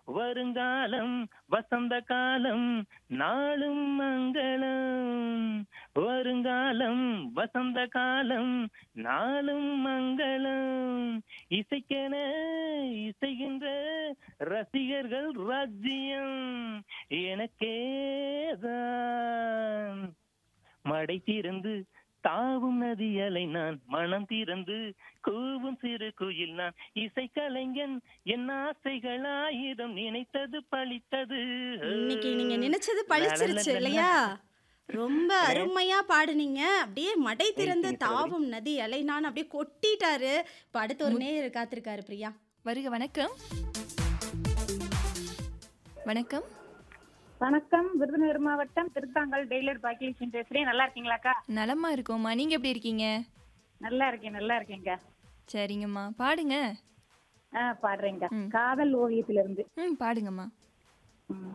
வருங்காலம் வசந்த காலம் நாளும் மங்களம் வருங்காலம் வசந்த காலம் நாளும் மங்களம் இசைக்கென இசைகின்ற ரசிகர்கள் ராஜ்யம் எனக்கேதான் மடை திறந்து தாவும் நதி அலை நான் மனம் திறந்து கூவும் சிறு குயில் நான் இசைக்கலைஞன் என் ஆசைகள் ஆயிரம் நினைத்தது பழித்தது இன்னைக்கு நீங்க நினைச்சது பழிச்சிருச்சு இல்லையா ரொம்ப அருமையா பாடுனீங்க அப்படியே மடை திறந்து Thank you, சகோதரி. தாவும் நதி அலைனான்னு அப்படியே கொட்டிட்டாரு இப்ப அடுத்த ஒரு நேர் காத்திருக்காரு பிரியா வருக வணக்கம் வணக்கம் வணக்கம் விருதுநகர் மாவட்டம் திருத்தாங்கல் டெய்லர் பாக்கியலட்சுமி பேசுறேன் நல்லா இருக்கீங்களாக்கா நலமா இருக்கோம்மா நீங்க எப்படி இருக்கீங்க நல்லா இருக்கேன் நல்லா இருக்கேங்க சரிங்கம்மா பாடுங்க ஆ பாடுறேங்க ம். காதல் ஓவியத்திலிருந்து ம் பாடுங்கம்மா ம்.